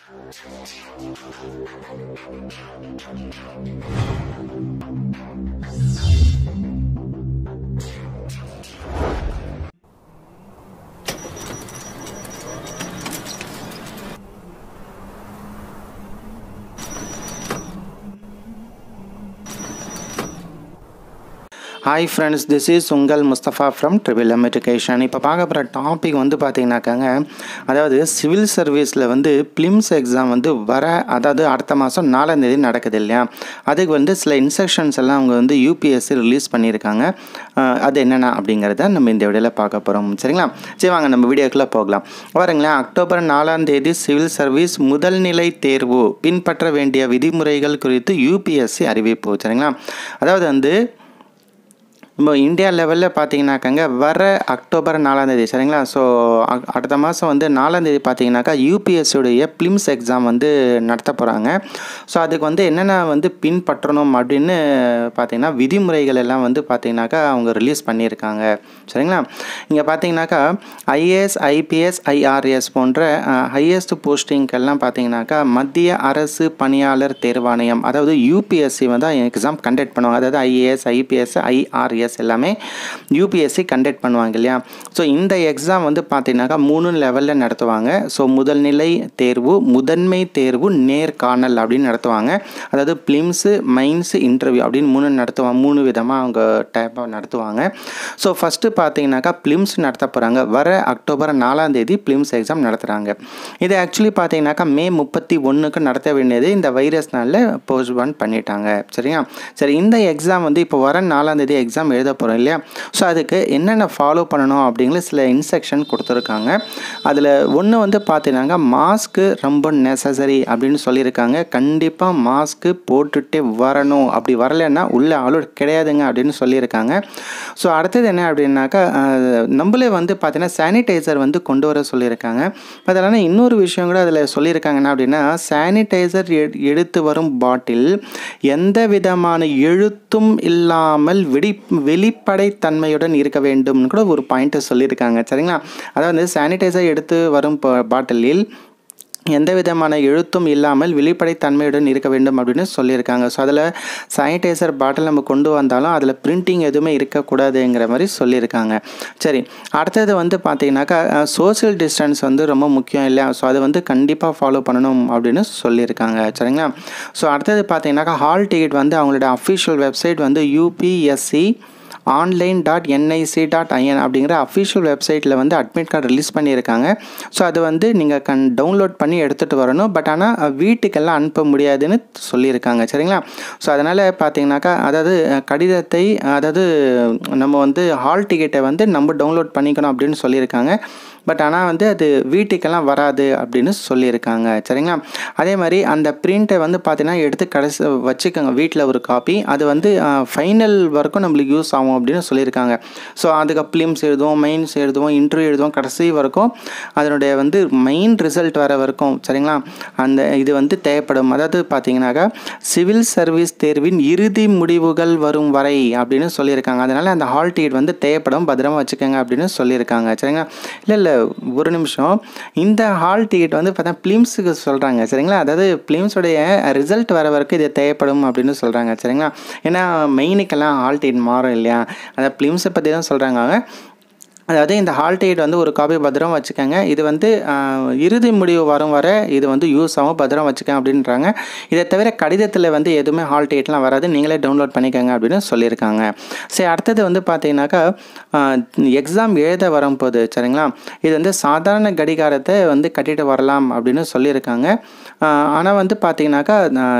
hi friends this is உங்கள் Mustafa from triple M education இப்போ பார்க்க போகிற டாபிக் வந்து பார்த்தீங்கன்னாக்காங்க அதாவது சிவில் சர்வீஸில் வந்து பிலிம்ஸ் எக்ஸாம் வந்து வர அதாவது அடுத்த மாதம் நாலாம் தேதி நடக்குது இல்லையா அதுக்கு வந்து சில இன்ஸ்ட்ரக்ஷன்ஸ் எல்லாம் அவங்க வந்து யூபிஎஸ்சி ரிலீஸ் பண்ணியிருக்காங்க அஹ் அது என்னென்ன அப்படிங்கிறத நம்ம இந்த வீடியோவில் பார்க்க போகிறோம் சரிங்களா சரி வாங்க நம்ம வீடியோக்குள்ளே போகலாம் பாருங்களேன் அக்டோபர் நாலாம் தேதி சிவில் சர்வீஸ் முதல்நிலை தேர்வு பின்பற்ற வேண்டிய விதிமுறைகள் குறித்து யூபிஎஸ்சி அறிவிப்பு சரிங்களா அதாவது வந்து இப்போ இந்தியா லெவலில் பார்த்தீங்கன்னாக்கங்க வர அக்டோபர் நாலாந்தேதி சரிங்களா ஸோ அடுத்த மாதம் வந்து நாலாந்தேதி பார்த்தீங்கன்னாக்கா யூபிஎஸ்சியுடைய பிலிம்ஸ் எக்ஸாம் வந்து நடத்த போகிறாங்க ஸோ அதுக்கு வந்து என்னென்ன வந்து பின்பற்றணும் அப்படின்னு பார்த்தீங்கன்னா விதிமுறைகள் எல்லாம் வந்து பார்த்தீங்கன்னாக்கா அவங்க ரிலீஸ் பண்ணியிருக்காங்க சரிங்களா இங்கே பார்த்தீங்கன்னாக்கா ஐஏஎஸ் ஐபிஎஸ் ஐஆர்எஸ் போன்ற ஹையஸ்ட் போஸ்டிங்கெல்லாம் பார்த்தீங்கன்னாக்கா மத்திய அரசு பணியாளர் தேர்வாணையம் அதாவது யூபிஎஸ்சி வந்து எக்ஸாம் கண்டக்ட் பண்ணுவாங்க அதாவது ஐஏஎஸ் ஐபிஎஸ் ஐஆர்எஸ் ஐஏஎஸ் எல்லாமே யூபிஎஸ்சி கண்டக்ட் பண்ணுவாங்க இல்லையா ஸோ இந்த எக்ஸாம் வந்து பார்த்தீங்கன்னாக்கா மூணு லெவலில் நடத்துவாங்க ஸோ முதல்நிலை தேர்வு முதன்மை தேர்வு நேர்காணல் அப்படின்னு நடத்துவாங்க அதாவது பிலிம்ஸு மைன்ஸு இன்டர்வியூ அப்படின்னு மூணு நடத்துவாங்க மூணு விதமாக அவங்க டைப்பாக நடத்துவாங்க ஸோ ஃபஸ்ட்டு பார்த்தீங்கன்னாக்கா பிலிம்ஸ் நடத்த போகிறாங்க வர அக்டோபர் நாலாம் தேதி பிலிம்ஸ் எக்ஸாம் நடத்துகிறாங்க இது ஆக்சுவலி பார்த்தீங்கன்னாக்கா மே முப்பத்தி ஒன்றுக்கு நடத்த வேண்டியது இந்த வைரஸ்னால போஸ்ட்பான் பண்ணிட்டாங்க சரியா சரி இந்த எக்ஸாம் வந்து இப்போ வர நாலாம் தேதி எக்ஸாம் எழுத போகிறோம் இல்லையா ஸோ அதுக்கு என்னென்ன ஃபாலோ பண்ணணும் அப்படிங்கிற சில இன்ஸ்ட்ரக்ஷன் கொடுத்துருக்காங்க அதில் ஒன்று வந்து பார்த்தீங்கன்னா மாஸ்க்கு ரொம்ப நெசசரி அப்படின்னு சொல்லியிருக்காங்க கண்டிப்பாக மாஸ்க்கு போட்டுகிட்டே வரணும் அப்படி வரலைன்னா உள்ள அலோட் கிடையாதுங்க அப்படின்னு சொல்லியிருக்காங்க ஸோ அடுத்தது என்ன அப்படின்னாக்கா நம்மளே வந்து பார்த்தீங்கன்னா சானிடைசர் வந்து கொண்டு வர சொல்லியிருக்காங்க அதனால் இன்னொரு விஷயம் கூட அதில் சொல்லியிருக்காங்க என்ன அப்படின்னா சானிடைசர் எடுத்து வரும் பாட்டில் எந்த விதமான எழுத்தும் இல்லாமல் வெடி வெளிப்படைத்தன்மையுடன் இருக்க வேண்டும்னு கூட ஒரு பாயிண்ட்டை சொல்லியிருக்காங்க சரிங்களா அதாவது சானிடைசர் எடுத்து வரும் பாட்டிலில் எந்த விதமான எழுத்தும் இல்லாமல் வெளிப்படைத்தன்மையுடன் இருக்க வேண்டும் அப்படின்னு சொல்லியிருக்காங்க ஸோ அதில் சானிடைசர் பாட்டில் நம்ம கொண்டு வந்தாலும் அதில் பிரிண்டிங் எதுவுமே இருக்கக்கூடாதுங்கிற மாதிரி சொல்லியிருக்காங்க சரி அடுத்தது வந்து பார்த்தீங்கன்னாக்கா சோசியல் டிஸ்டன்ஸ் வந்து ரொம்ப முக்கியம் இல்லையா ஸோ அதை வந்து கண்டிப்பாக ஃபாலோ பண்ணணும் அப்படின்னு சொல்லியிருக்காங்க சரிங்களா ஸோ அடுத்தது பார்த்தீங்கன்னாக்கா ஹால் டிக்கெட் வந்து அவங்களோட அஃபிஷியல் வெப்சைட் வந்து UPSC online dot NIC dot IN அப்படிங்கிற அஃபிஷியல் வெப்சைட்டில் வந்து அட்மிட் கார்டு ரிலீஸ் பண்ணியிருக்காங்க ஸோ அது வந்து நீங்கள் கண் டவுன்லோட் பண்ணி எடுத்துகிட்டு வரணும் பட் ஆனால் வீட்டுக்கெல்லாம் அனுப்ப முடியாதுன்னு சொல்லியிருக்காங்க சரிங்களா ஸோ அதனால் பார்த்தீங்கன்னாக்கா அதாவது கடிதத்தை அதாவது நம்ம வந்து ஹால் டிக்கெட்டை வந்து நம்ம டவுன்லோட் பண்ணிக்கணும் அப்படின்னு சொல்லியிருக்காங்க பட் ஆனால் வந்து அது வீட்டுக்கெல்லாம் வராது அப்படின்னு சொல்லியிருக்காங்க சரிங்களா அதே மாதிரி அந்த பிரிண்ட்டை வந்து பார்த்தீங்கன்னா எடுத்து கடைசி வச்சுக்கோங்க வீட்டில் ஒரு காப்பி அது வந்து ஃபைனல் வரைக்கும் நம்மளுக்கு யூஸ் ஆகும் அப்படின்னு சொல்லியிருக்காங்க ஸோ அதுக்கு ஃபிலிம்ஸ் எழுதுவோம் மெயின்ஸ் எழுதுவோம் இன்டர்வியூ எழுதுவோம் கடைசி வரைக்கும் அதனுடைய வந்து மெயின் ரிசல்ட் வர வரைக்கும் சரிங்களா அந்த இது வந்து தேவைப்படும் அதாவது பார்த்தீங்கன்னாக்கா சிவில் சர்வீஸ் தேர்வின் இறுதி முடிவுகள் வரும் வரை அப்படின்னு சொல்லியிருக்காங்க அதனால் அந்த ஹால் டிக்கெட் வந்து தேவைப்படும் பத்திரமா வச்சுக்கோங்க அப்படின்னு சொல்லியிருக்காங்க சரிங்களா இல்லை இல்லை ஒரு நிமிஷம் இந்த ஹால் டிக்கெட் வந்து பார்த்தா ஃபிலிம்ஸுக்கு சொல்கிறாங்க சரிங்களா அதாவது ஃபிலிம்ஸுடைய ரிசல்ட் வர வரைக்கும் இது தேவைப்படும் அப்படின்னு சொல்கிறாங்க சரிங்களா ஏன்னா மெயினுக்கெல்லாம் ஹால் டிக்கெட் மாறும் இல்லையா அந்த ஃபிலிம்ஸை பற்றி தான் சொல்கிறாங்க அதாவது இந்த ஹால் டிக்கெட் வந்து ஒரு காப்பி பத்திரம் வச்சுக்கோங்க இது வந்து இறுதி முடிவு வரும் வர இது வந்து யூஸ் ஆகும் பத்திரம் வச்சுக்கோங்க அப்படின்றாங்க இதை தவிர கடிதத்தில் வந்து எதுவுமே ஹால் டிக்கெட்லாம் வராது நீங்களே டவுன்லோட் பண்ணிக்கோங்க அப்படின்னு சொல்லியிருக்காங்க சரி அடுத்தது வந்து பார்த்தீங்கன்னாக்கா எக்ஸாம் எழுத வரும்போது சரிங்களா இது வந்து சாதாரண கடிகாரத்தை வந்து கட்டிட்டு வரலாம் அப்படின்னு சொல்லியிருக்காங்க ஆனால் வந்து பார்த்தீங்கன்னாக்கா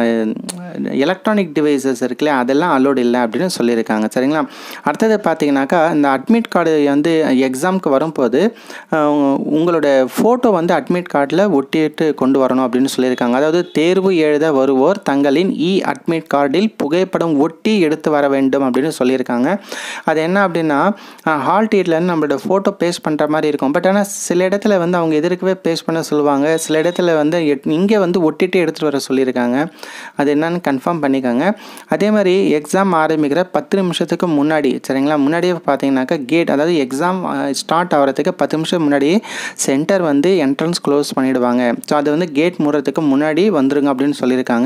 எலக்ட்ரானிக் டிவைசஸ் இருக்குல்ல அதெல்லாம் அலோடு இல்லை அப்படின்னு சொல்லியிருக்காங்க சரிங்களா அடுத்தது பார்த்தீங்கன்னாக்கா இந்த அட்மிட் கார்டு வந்து எக்ஸாமுக்கு வரும்போது உங்களோட ஃபோட்டோ வந்து அட்மிட் கார்டில் ஒட்டிட்டு கொண்டு வரணும் அப்படின்னு சொல்லியிருக்காங்க அதாவது தேர்வு எழுத வருவோர் தங்களின் இ அட்மிட் கார்டில் புகைப்படம் ஒட்டி எடுத்து வர வேண்டும் அப்படின்னு சொல்லியிருக்காங்க அது என்ன அப்படின்னா ஹால் டிக்கெட்டில் நம்மளோட ஃபோட்டோ பேஸ்ட் பண்ணுற மாதிரி இருக்கும் பட் ஆனால் சில இடத்துல வந்து அவங்க எதிர்க்கவே பேஸ்ட் பண்ண சொல்லுவாங்க சில இடத்துல வந்து இங்கே வந்து ஒட்டிட்டு எடுத்துகிட்டு வர சொல்லியிருக்காங்க அது என்னன்னு இருக்கான்னு கன்ஃபார்ம் பண்ணிக்கோங்க அதே மாதிரி எக்ஸாம் ஆரம்பிக்கிற பத்து நிமிஷத்துக்கு முன்னாடி சரிங்களா முன்னாடியே பார்த்தீங்கன்னாக்கா கேட் அதாவது எக்ஸாம் ஸ்டார்ட் ஆகிறதுக்கு பத்து நிமிஷம் முன்னாடி சென்டர் வந்து என்ட்ரன்ஸ் க்ளோஸ் பண்ணிவிடுவாங்க ஸோ அது வந்து கேட் மூடுறதுக்கு முன்னாடி வந்துருங்க அப்படின்னு சொல்லியிருக்காங்க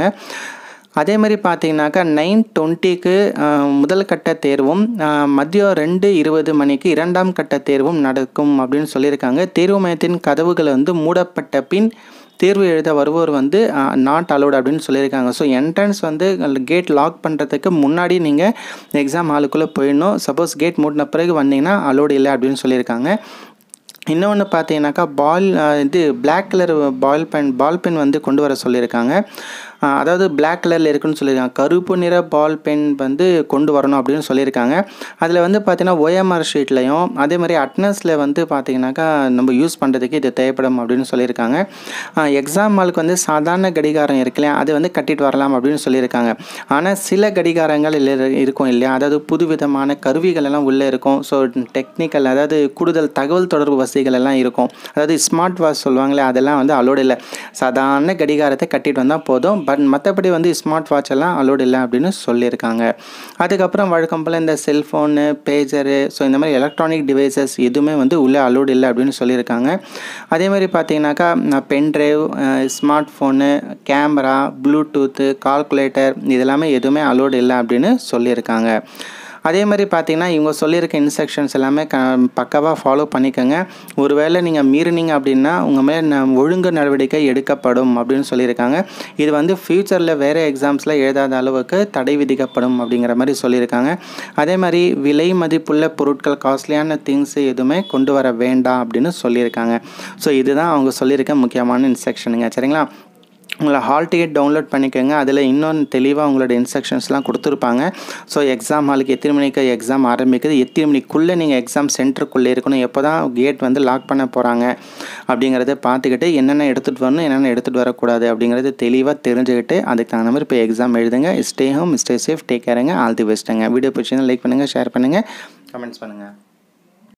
அதே மாதிரி பார்த்தீங்கன்னாக்கா நைன் டுவெண்ட்டிக்கு முதல் கட்ட தேர்வும் மதியம் ரெண்டு இருபது மணிக்கு இரண்டாம் கட்ட தேர்வும் நடக்கும் அப்படின்னு சொல்லியிருக்காங்க தேர்வு மையத்தின் கதவுகள் வந்து மூடப்பட்ட பின் தேர்வு எழுத வருவோர் வந்து நாட் அலோட் அப்படின்னு சொல்லியிருக்காங்க ஸோ என்ட்ரன்ஸ் வந்து கேட் லாக் பண்ணுறதுக்கு முன்னாடி நீங்கள் எக்ஸாம் ஹாலுக்குள்ளே போயிடணும் சப்போஸ் கேட் மூடின பிறகு வந்தீங்கன்னா அலோடு இல்லை அப்படின்னு சொல்லியிருக்காங்க இன்னொன்று பார்த்தீங்கன்னாக்கா பால் இது black colour ball pen ball pen வந்து கொண்டு வர சொல்லியிருக்காங்க அதாவது பிளாக் கலரில் இருக்குன்னு சொல்லியிருக்காங்க கருப்பு நிற பால் பென் வந்து கொண்டு வரணும் அப்படின்னு சொல்லியிருக்காங்க அதில் வந்து பார்த்தீங்கன்னா ஓஎம்ஆர் ஷீட்லையும் அதே மாதிரி அட்னஸில் வந்து பார்த்தீங்கன்னாக்கா நம்ம யூஸ் பண்ணுறதுக்கு இது தேவைப்படும் அப்படின்னு சொல்லியிருக்காங்க எக்ஸாம் ஹாலுக்கு வந்து சாதாரண கடிகாரம் இருக்குல்லையா அது வந்து கட்டிட்டு வரலாம் அப்படின்னு சொல்லியிருக்காங்க ஆனால் சில கடிகாரங்கள் இருக்கும் இல்லையா அதாவது புதுவிதமான கருவிகள் எல்லாம் உள்ளே இருக்கும் ஸோ டெக்னிக்கல் அதாவது கூடுதல் தகவல் தொடர்பு வசதிகள் எல்லாம் இருக்கும் அதாவது ஸ்மார்ட் வாட்ச் சொல்லுவாங்களே அதெல்லாம் வந்து அலோடு இல்லை சாதாரண கடிகாரத்தை கட்டிட்டு வந்தால் போதும் பட் மற்றபடி வந்து ஸ்மார்ட் வாட்ச் எல்லாம் அலோடு இல்லை அப்படின்னு சொல்லியிருக்காங்க அதுக்கப்புறம் வழக்கம் போல் இந்த செல்ஃபோனு பேஜரு ஸோ இந்த மாதிரி எலக்ட்ரானிக் டிவைசஸ் எதுவுமே வந்து உள்ளே அலோடு இல்லை அப்படின்னு சொல்லியிருக்காங்க அதே மாதிரி பார்த்தீங்கன்னாக்கா pen drive smart phone camera bluetooth calculator இதெல்லாமே எதுவுமே அலோடு இல்லை அப்படின்னு சொல்லியிருக்காங்க அதே மாதிரி பார்த்தீங்கன்னா இவங்க சொல்லியிருக்க இன்ஸ்ட்ரக்ஷன்ஸ் எல்லாமே க பக்காவாக ஃபாலோ பண்ணிக்கோங்க ஒருவேளை நீங்கள் மீறினீங்க அப்படின்னா உங்கள் மேலே ஒழுங்கு நடவடிக்கை எடுக்கப்படும் அப்படின்னு சொல்லியிருக்காங்க இது வந்து ஃப்யூச்சரில் வேறு எக்ஸாம்ஸில் எழுதாத அளவுக்கு தடை விதிக்கப்படும் அப்படிங்கிற மாதிரி சொல்லியிருக்காங்க அதே மாதிரி விலை மதிப்புள்ள பொருட்கள் காஸ்ட்லியான திங்ஸ் எதுவுமே கொண்டு வர வேண்டாம் அப்படின்னு சொல்லியிருக்காங்க ஸோ இதுதான் அவங்க சொல்லியிருக்க முக்கியமான இன்ஸ்ட்ரக்ஷனுங்க சரிங்களா உங்களை ஹால் டிக்கெட் டவுன்லோட் பண்ணிக்கோங்க அதில் இன்னொன்று தெளிவாக உங்களோட இன்ஸ்ட்ரக்ஷன்ஸ்லாம் கொடுத்துருப்பாங்க ஸோ எக்ஸாம் ஹாலுக்கு எத்தனை மணிக்கு எக்ஸாம் ஆரம்பிக்குது எத்தனை மணிக்குள்ளே நீங்கள் எக்ஸாம் சென்டருக்குள்ளே இருக்கணும் எப்போ தான் கேட் வந்து லாக் பண்ண போகிறாங்க அப்படிங்கிறத பார்த்துக்கிட்டு என்னென்ன எடுத்துகிட்டு வரணும் என்னென்ன எடுத்துகிட்டு வரக்கூடாது அப்படிங்கிறது தெளிவாக தெரிஞ்சுக்கிட்டு அதுக்கு தகுந்த மாதிரி இப்போ எக்ஸாம் எழுதுங்க stay home stay safe take கேருங்க ஆல் தி பெஸ்ட்டுங்க வீடியோ பிடிச்சிங்கன்னா லைக் பண்ணுங்கள் ஷேர் பண்ணுங்கள் கமெண்ட்ஸ் பண்ணுங்கள்